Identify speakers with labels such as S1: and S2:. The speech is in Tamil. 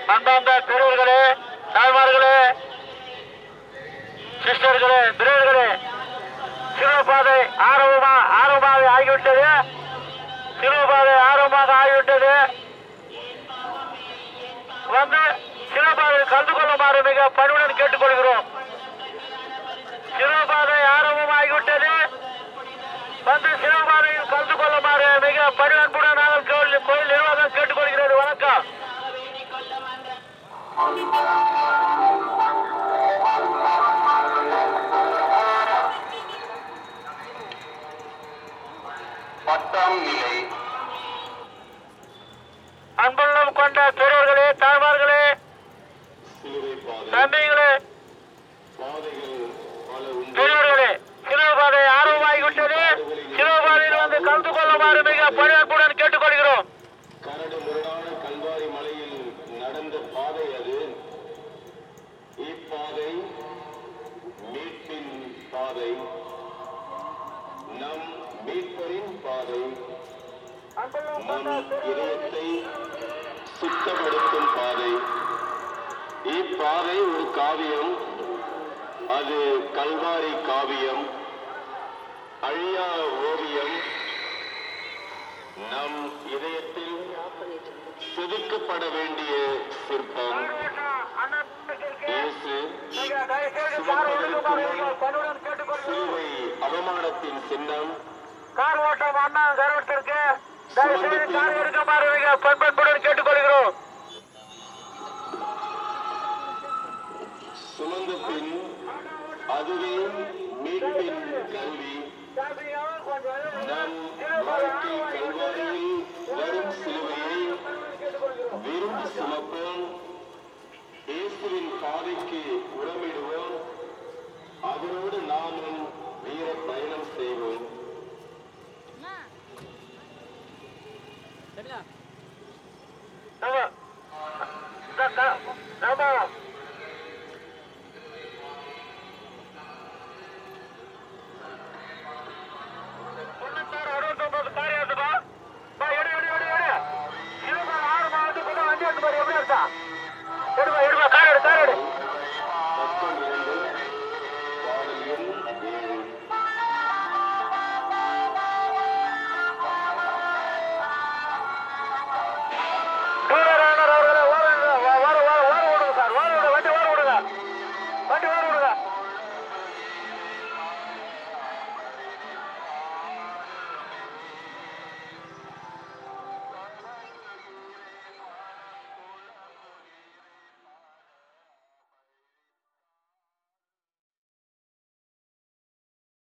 S1: அன்பார்ந்த பெரியவர்களே தாய்மார்களே சிஸ்டர்களே பிரேர்களே சிறுபாதை ஆரம்பமா ஆரம்பமாக ஆகிவிட்டது சிறுபாதை ஆரம்பமாக ஆகிவிட்டது வந்து சிறுபாதையில் கலந்து கொள்ளுமாறு மிக பணிவுடன் கேட்டுக்கொள்கிறோம் சிறுபாதை ஆரம்பமாகிவிட்டது வந்து சிவபாதையில் கலந்து கொள்ளுமாறு மிக பணிவன்புடன் நாங்கள் கோயில் கோயில் நிர்வாகம் கேட்டுக்கொள்கிறது வணக்கம்
S2: பத்தாம் நிலை
S1: அன்புள்ளம் கொண்ட பெரியவர்களே தாய்மார்களே
S2: சிலுவை பாதை
S1: தம்பிகளே
S2: பாதைகள் பல உண்டு
S1: பெரியவர்களே சிவபாதை ஆரம்பமாகிவிட்டது சிவபாதையில் வந்து கலந்து கொள்ளுமாறு மிக பணிவன்புடன் கேட்டுக்கொள்கிறோம்
S2: கரடு முரடான கல்வாரி மலையில் நடந்த பாதை அது இப்பாதை மீட்பின் பாதை நம் மீட்பரின் பாதை நம் இதயத்தை சுத்தப்படுத்தும் பாதை இப்பாதை ஒரு காவியம் அது கல்வாரி காவியம் அழியா ஓவியம் நம் இதயத்தில் செதுக்கப்பட வேண்டிய சிற்பம் இயேசு
S1: பணிவுடன் கேட்டுக்கொள்கிறோம்
S2: சிலுவை அவமானத்தின் சின்னம்
S1: கார் ஓட்டம் அண்ணா கருவத்திற்கு தயவுசெய்து கார் எடுக்குமாறு மிக பண்பன்புடன் கேட்டுக்கொள்கிறோம்
S2: சுமந்த பின் அதுவே மீட்பின் கல்வி நம் வாழ்க்கை கல்வாரியில் வரும் சிலுவையை விரும்பி சுமப்போம் இயேசுவின் பாதைக்கு உடமிடுவோம் அவரோடு நாமும் வீர பயணம் செய்வோம்
S3: சரிங்களா